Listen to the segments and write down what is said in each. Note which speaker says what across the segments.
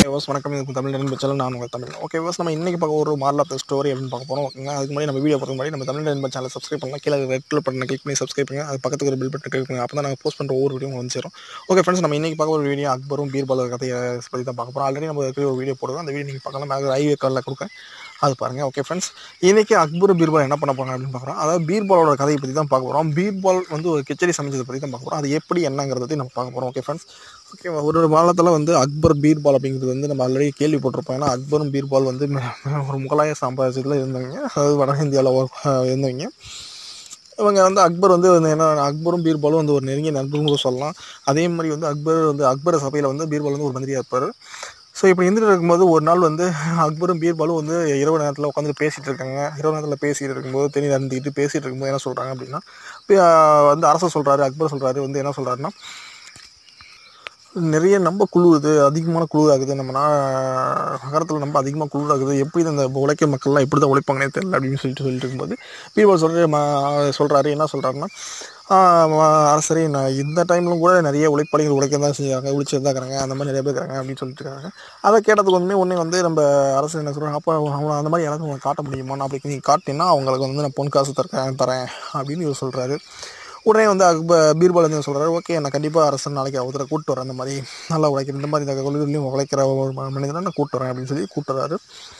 Speaker 1: Was வணக்கம் இது தமிழ் நண்பர் சேனல் நான் உங்கள் தமிழ் ஓகே வாஸ் நம்ம இன்றைக்கி பார்க்க ஒரு மாரல் ஆஃப் த ஸ்டோரி அப்படின்னு பார்க்க போகிறோம் ஓகேங்க அதுக்கு முன்னாடி நம்ம வீடியோ பார்க்க முன்னாடி நம்ம தமிழ் நண்பர் சேனல் சப்ஸ்கிரைப் பண்ணலாம் கீழே ரெட் கலர் பட்டனை கிளிக் பண்ணி சப்ஸ்கிரைப் பண்ணுங்க அது பக்கத்துக்கு ஒரு பில் பட்டன் கிளிக் பண்ணுங்க அப்போ தான் நாங்கள் போஸ்ட் பண்ணுற ஒவ்வொரு வீடியோ வந்து சேரும் ஓகே ஃப்ரெண்ட்ஸ் நம்ம இன்றைக்கி பார்க்க ஒரு வீடியோ அக்பரும் பீர்பால் கதையை பற்றி தான் பார்க்க போகிறோம் ஆல்ரெடி நம்ம இருக்கிற ஒரு வீடியோ போடுவோம் அந்த வீடியோ நீங்கள் பார்க்கலாம் மேலே ஐவே காலில் கொடுக்கேன் அது பாருங்கள் ஓகே ஃப்ரெண்ட்ஸ் இன்றைக்கி அக்பர் பீர்பால் என்ன பண்ண போகிறாங்க அப்படின்னு பார்க்குறோம் அதாவது பீர்பாலோட கதையை பற்றி தான் பார்க்க போகிறோம் பீர்பால் வந்து ஒரு கிச்சடி சமைச்சதை பற்றி தான் பார்க்க போகிறோம் அது எப்படி என்னங்கிறத பற்றி நம்ம பார்க்க போகிறோம் ஓகே ஃப்ரெண்ட்ஸ் ஓகே ஒரு ஒரு காலத்தில் வந்து அக்பர் பீர்பால் அப்படிங்கிறது வந்து நம்ம ஆல்ரெடி கேள்விப்பட்டிருப்போம் ஏன்னா அக்பரும் பீர்பால் வந்து ம- ம- ஒரு முகலாய சாம்ராஜ்யத்தில் இருந்தவங்க அதாவது வட இந்தியாவில் இருந்தவங்க இவங்க வந்து அக்பர் வந்து வந்து என்ன அக்பரும் பீர்பாலும் வந்து ஒரு நெருங்கிய நண்பர்கள் கூட சொல்லலாம் அதே மாதிரி வந்து அக்பர் வந்து அக்பர் சபையில் வந்து பீர்பால் வந்து ஒரு மந்திரியாக இருப்பார் ஸோ இப்படி இருந்துட்டு இருக்கும்போது ஒரு நாள் வந்து அக்பரும் பீர்பாலும் வந்து இரவு நேரத்தில் உட்காந்து பேசிகிட்டு இருக்காங்க இரவு நேரத்தில் பேசிகிட்டு இருக்கும்போது தெரிய நடந்துக்கிட்டு பேசிகிட்டு இருக்கும்போது என்ன சொல்கிறாங்க அப்படின்னா இப்ப, ஆஹ், வந்து அரசர் சொல்கிறாரு அக்பர் சொல்கிறாரு வந்து என்ன சொல்கிறாருன்னா நிறைய நம்ம குளிருது அதிகமான குளிர் ஆகுது நம்ம நா நகரத்தில் நம்ம அதிகமாக குளிர் ஆகுது எப்படி இந்த உழைக்க மக்கள்லாம் எப்படி தான் உழைப்பாங்கன்னே தெரியல அப்படின்னு சொல்லிட்டு சொல்லிட்டு இருக்கும்போது பீர்பால் சொல்கிற சொல்கிறாரு என்ன சொல்கிறாருன்னா அரசரே நான் இந்த டைம்லும் கூட நிறைய உழைப்பாளிகள் உழைக்க தான் செஞ்சாங்க உழைச்சி தான் இருக்கிறாங்க அந்த மாதிரி நிறைய பேர் இருக்காங்க அப்படின்னு சொல்லிட்டு இருக்காங்க அதை கேட்டதுக்கு வந்து உடனே வந்து நம்ம அரசர் என்ன சொல்கிறாங்க அப்போ அவனை அந்த மாதிரி யாராவது உங்களுக்கு காட்ட முடியுமா நான் அப்படி நீங்கள் காட்டினா அவங்களுக்கு வந்து நான் பொன் காசு தரேன் தரேன் அப்படின்னு இவர் சொல்கிறாரு உடனே வந்து அக்ப பீர்பால் வந்து சொல்கிறாரு ஓகே நான் கண்டிப்பாக அரசன் நாளைக்கு அவரை கூப்பிட்டு வரேன் இந்த மாதிரி நல்லா உழைக்கிற இந்த மாதிரி இந்த கொள்கையிலையும் உழைக்கிற ஒரு ம- மனிதனை நான் கூப்பிட்டு வரேன் அப்படின்னு சொல்லி கூப்பிட்டு வராரு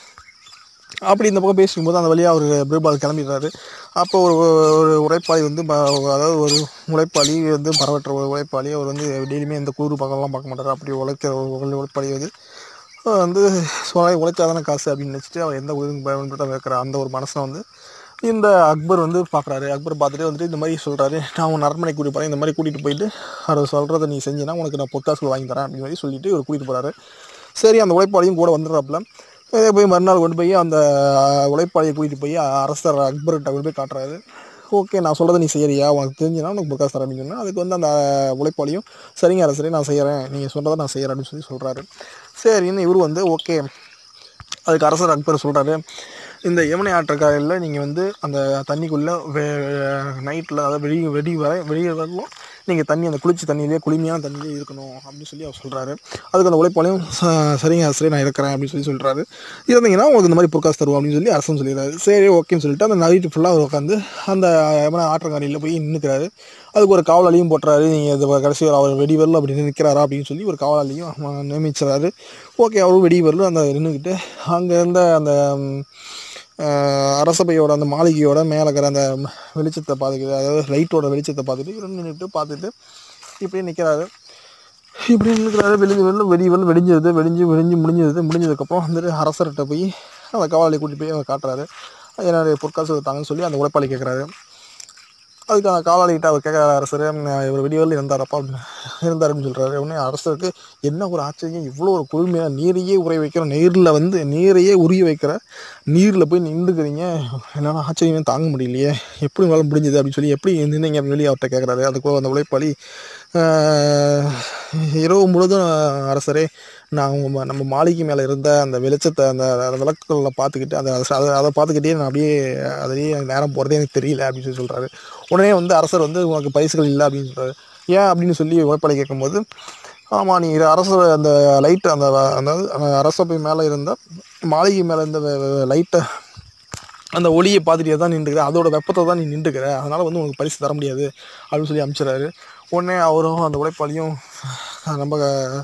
Speaker 1: அப்படி இந்த பக்கம் பேசும்போது அந்த வழியாக அவர் பீர்பால் கிளம்பிடுறாரு அப்போ ஒரு ஒரு உழைப்பாளி வந்து ப- அதாவது ஒரு உழைப்பாளி வந்து பரவற்ற ஒரு உழைப்பாளி அவர் வந்து டெய்லியுமே இந்த கூறு பக்கம்லாம் பார்க்க மாட்டார் அப்படி உழைக்கிற ஒரு உழைப்பாளி வந்து அஹ் வந்து உழை உழைச்சாதானே காசு அப்படின்னு நினச்சிட்டு அவர் எந்த உதவி பயன்படுத்த வைக்கிற அந்த ஒரு மனசை வந்து இந்த அக்பர் வந்து பார்க்குறாரு அக்பர் பார்த்துட்டு வந்துட்டு இந்த மாதிரி சொல்கிறாரு நான் உன் அரண்மனை கூட்டிட்டு போகிறேன் இந்த மாதிரி கூட்டிகிட்டு போயிட்டு அவர் சொல்கிறத நீ செஞ்சினா உனக்கு நான் பொற்காசுகள் வாங்கி தரேன் அப்படின்னு மாதிரி சொல்லிட்டு இவர் கூட்டிகிட்டு போகிறாரு சரி அந்த உழைப்பாளியும் கூட வந்துடுறாப்புல இதே போய் மறுநாள் கொண்டு போய் அந்த அஹ், உழைப்பாளியை கூட்டிகிட்டு போய் அரசர் அக்பர்கிட்ட கொண்டு போய் காட்டுறாரு ஓகே நான் சொல்கிறத நீ செய்யறியா உனக்கு தெரிஞ்சுனா உனக்கு பொற்காசு தரேன் அப்படின்னு சொன்னா அதுக்கு வந்து அந்த உழைப்பாளியும் சரிங்க அரசரே நான் செய்கிறேன் நீங்கள் சொல்கிறத நான் செய்கிறேன் அப்படின்னு சொல்லி சொல்கிறாரு சரின்னு இவர் வந்து ஓகே அதுக்கு அரசர் அக்பர் சொல்கிறாரு இந்த யமுனை ஆற்றக்காரையில் நீங்கள் வந்து அந்த தண்ணிக்குள்ளே வெ நைட்டில் அதாவது வெடி வெடி வரை வெளியே வரலும் நீங்கள் தண்ணி அந்த குளிர்ச்சி தண்ணியிலே குளுமையான தண்ணியிலே இருக்கணும் அப்படின்னு சொல்லி அவர் சொல்கிறாரு அதுக்கு அந்த உழைப்பாளையும் "ச- சரிங்க அரசரே நான் இருக்கிறேன் அப்படின்னு சொல்லி சொல்கிறாரு இருந்தீங்கன்னா உங்களுக்கு இந்த மாதிரி பொற்காசு தருவோம் அப்படின்னு சொல்லி அரசன் சொல்லிடுறாரு சரி ஓகேன்னு சொல்லிட்டு அந்த நைட்டு ஃபுல்லாக அவர் உட்காந்து அந்த யமுனை ஆற்றங்கரையில் போய் நின்றுக்கிறாரு அதுக்கு ஒரு காவலாளியும் போட்டுறாரு நீங்கள் இது கடைசி ஒரு அவர் வெடி வரல அப்படின்னு நிற்கிறாரா அப்படின்னு சொல்லி ஒரு காவலாளியும் அஹ், நியமிச்சிடறாரு ஓகே அவரும் வெடி வரல அந்த நின்றுக்கிட்டு அங்கே இருந்த அந்த ம், அஹ், அரசபையோட அந்த மாளிகையோட மேலே இருக்கிற அந்த வெளிச்சத்தை பார்த்துக்கிட்டு அதாவது லைட்டோட வெளிச்சத்தை பார்த்துட்டு இவர் நின்றுட்டு பார்த்துட்டு இப்படியே நிற்கிறாரு இப்படி நிற்கிறாரு வெளிஞ்சு வெளில வெடி வெளில வெடிஞ்சது வெடிஞ்சு வெடிஞ்சு முடிஞ்சது முடிஞ்சதுக்கப்புறம் வந்துட்டு அரசர்கிட்ட போய் அந்த காவலாளி கூட்டிட்டு போய் அவர் காட்டுறாரு என்னுடைய பொற்காசு தாங்கன்னு சொல்லி அந்த உழைப்பாளி கேட்குறாரு அதுக்கு அந்த காவலாளிகிட்ட அவர் கேட்குற அரசர் இவர் வெடிவரில் இருந்தாரப்பா அப்படின்னு இருந்தார் அப்படின்னு சொல்கிறாரு உடனே அரசருக்கு என்ன ஒரு ஆச்சரியம் இவ்வளோ ஒரு குழுமையாக நீரையே உரை வைக்கிற நீரில் வந்து நீரையே உரிய வைக்கிற நீரில் போய் நின்றுக்கிறீங்க என்னால் ஆச்சரியமே தாங்க முடியலையே எப்படி உங்களால் முடிஞ்சது அப்படின்னு சொல்லி எப்படி நின்றீங்க அப்படின்னு சொல்லி அவர்கிட்ட கேட்குறாரு அதுக்கு அந்த உழைப்பாளி ஆஹ், இரவு முழுதும் அரசரே நான் உங்க நம்ம மாளிகை மேலே இருந்த அந்த வெளிச்சத்தை அந்த அந்த விளக்குகளில் பார்த்துக்கிட்டு அந்த அதை அதை பார்த்துக்கிட்டே நான் அப்படியே அதிலேயே எனக்கு நேரம் போகிறதே எனக்கு தெரியல அப்படின்னு சொல்லி சொல்கிறாரு உடனே வந்து அரசர் வந்து உனக்கு பரிசுகள் இல்லை அப்படின்னு சொல்கிறாரு ஏன் அப்படின்னு சொல்லி உழைப்பாளி கேட்கும்போது ஆமாம் நீ இது அரசர் அந்த லைட்டு அந்த வ- அதாவது அந்த அரசபை மேலே இருந்த மாளிகை மேலே இருந்த லைட்டை அந்த ஒளியை பார்த்துட்டே தான் நின்றுக்கிற அதோட வெப்பத்தை தான் நீ நின்றுக்கிற அதனால் வந்து உனக்கு பரிசு தர முடியாது அப்படின்னு சொல்லி அனுப்பிச்சிடறாரு உடனே அவரும் அந்த உழைப்பாளியும் நம்ம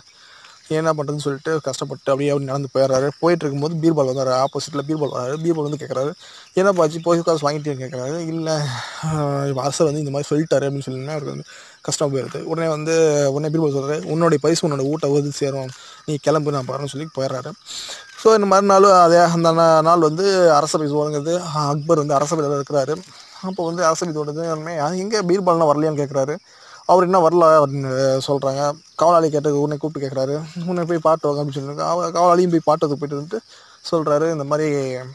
Speaker 1: என்ன பண்ணுறதுன்னு சொல்லிட்டு கஷ்டப்பட்டு அப்படியே அப்படி நடந்து போயிடுறாரு போயிட்டு இருக்கும்போது பீர்பால் வந்தார் ஆப்போசிட்டில் பீர்பால் வராரு பீர்பால் வந்து கேட்குறாரு என்ன பாச்சு போய் காசு வாங்கிட்டேன்னு கேட்குறாரு இல்லை அரசர் வந்து இந்த மாதிரி சொல்லிட்டாரு அப்படின்னு சொல்லி அவருக்கு வந்து கஷ்டம் போயிடுது உடனே வந்து உடனே பீர்பால் சொல்கிறாரு உன்னுடைய பரிசு உன்னோட ஊட்ட வந்து சேரும் நீ கிளம்பு நான் பாருன்னு சொல்லி போயிடுறாரு ஸோ இந்த மறுநாள் அதே அந்த நா- நாள் வந்து அரசபை தொடங்குது அக்பர் வந்து அரசபையில் இருக்கிறாரு அப்போ வந்து அரசபை தொடங்குது எங்கே பீர்பால்லாம் வரலையான்னு கேட்குறாரு அவர் என்ன வரல அப்படின்னு சொல்கிறாங்க காவலாளி கேட்டது உன்னை கூப்பிட்டு கேட்குறாரு உன்னை போய் பாட்டு வாங்க அப்படின்னு சொல்லிட்டு அவ காவலாளியும் போய் பாட்டுக்கு போயிட்டு வந்துட்டு சொல்கிறாரு இந்த மாதிரி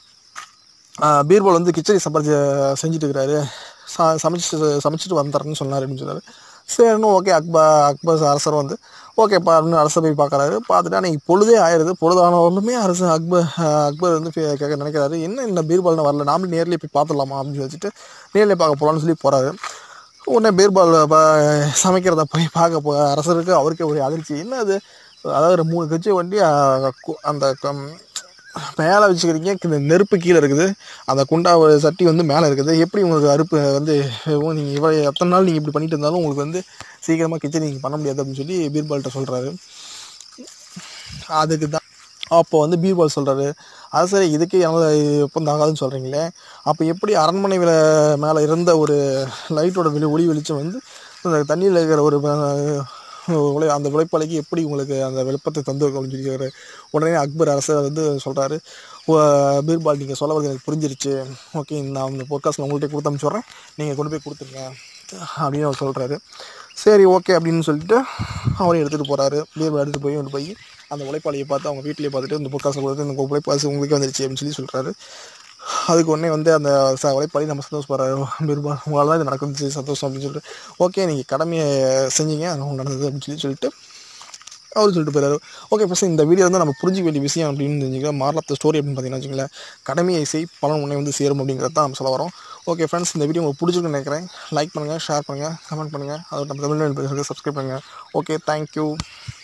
Speaker 1: ஆஹ், பீர்பால் வந்து கிச்சடி சம்பாரிச்சு செஞ்சுட்டு இருக்கிறாரு ச சமைச்சு சமைச்சிட்டு வந்துடுறேன்னு சொன்னார் அப்படின்னு சொன்னார் சரின்னு ஓகே அக்பர் அக்பர் அரசர் வந்து ஓகேப்பா அப்படின்னு அரசர் போய் பார்க்குறாரு பார்த்துட்டு அன்னைக்கு பொழுதே ஆயிடுது பொழுதானவர்களுமே அரசு அக்பர் ஆஹ், அக்பர் வந்து பே- கேட்க நினைக்கிறாரு என்ன இந்த பீர்பால்னு வரல நாமளும் நேர்லேயே போய் பார்த்துடலாமா அப்படின்னு சொல்லி வச்சுட்டு நேர்லேயே பார்க்க போகலான்னு சொல்லி போகிறாரு உடனே பீர்பால் ப- சமைக்கிறத போய் பார்க்க போ அரசருக்கு அவருக்கே ஒரு அதிர்ச்சி என்ன அது அதாவது மூணு கட்சி வண்டி அஹ், கு- அந்த கம்- மேலே வச்சுக்கிறீங்க இந்த நெருப்பு கீழே இருக்குது அந்த குண்டா ஒரு சட்டி வந்து மேலே இருக்குது எப்படி உங்களுக்கு அறுப்பு வந்து நீங்கள் இவ்வளோ எத்தனை நாள் நீங்கள் இப்படி பண்ணிட்டு இருந்தாலும் உங்களுக்கு வந்து சீக்கிரமாக கிச்சடி நீங்கள் பண்ண முடியாது அப்படின்னு சொல்லி பீர்பால்கிட்ட சொல்கிறாரு அதுக்கு தான் அப்போ வந்து பீர்பால் சொல்கிறாரு அது சரி இதுக்கு எனக்கு ஒப்பந்தம் ஆகாதுன்னு சொல்கிறீங்களே அப்போ எப்படி அரண்மனை வில- மேலே இருந்த ஒரு லைட்டோட வெளி ஒளி வெளிச்சம் வந்து அந்த தண்ணியில் இருக்கிற ஒரு அஹ், உழை அந்த உழைப்பாளிக்கு எப்படி உங்களுக்கு அந்த வெப்பத்தை தந்திருக்கும் அப்படின்னு சொல்லி கேக்குறாரு. உடனே அக்பர் அரசர் வந்து சொல்கிறாரு பீர்பால் நீங்கள் சொல்ல வரது எனக்கு புரிஞ்சிருச்சு ஓகே நான் அந்த பொற்காசில் உங்கள்கிட்ட கொடுத்து அனுப்பிச்சுட்றேன் நீங்கள் கொண்டு போய் கொடுத்துருங்க அப்படின்னு அவர் சொல்கிறாரு சரி ஓகே அப்படின்னு சொல்லிட்டு அவரையும் எடுத்துகிட்டு போகிறாரு பீர்பால் எடுத்துகிட்டு போய் கொண்டு போய் அந்த உழைப்பாளியை பார்த்து அவங்க வீட்டிலேயே பார்த்துட்டு இந்த பொற்காசை கொடுத்து இந்த உழைப்பாசி உங்களுக்கு வந்துருச்சு அப்படின்னு சொல்லி சொல்கிறாரு அதுக்கு உடனே வந்து அந்த ச உழைப்பாளி நம்ம சந்தோஷப்படுறாரு பீர்பால் உங்களால் தான் இது நடக்குது சந்தோஷம் அப்படின்னு சொல்லிட்டு ஓகே நீங்கள் கடமையை செஞ்சீங்க அது உங்களுக்கு நடந்தது அப்படின்னு சொல்லி சொல்லிட்டு அவர் சொல்லிட்டு போயிறாரு ஓகே ஃபஸ்ட் இந்த வீடியோ வந்து நம்ம புரிஞ்சிக்க வேண்டிய விஷயம் அப்படின்னு தெரிஞ்சுக்கலாம் மாரல் ஸ்டோரி அப்படின்னு பார்த்தீங்கன்னா வச்சுங்களேன் கடமையை செய் பலன் உன்னை வந்து சேரும் அப்படிங்கிறத தான் நம்ம சொல்ல வரோம் ஓகே ஃப்ரெண்ட்ஸ் இந்த வீடியோ உங்களுக்கு பிடிச்சிருக்குன்னு நினைக்கிறேன் லைக் பண்ணுங்கள் ஷேர் பண்ணுங்கள் கமெண்ட் பண்ணுங்கள் அதோட நம்ம தமிழ் சப்ஸ்கிரைப் பண்ணுங்கள் ஓகே தேங்க்யூ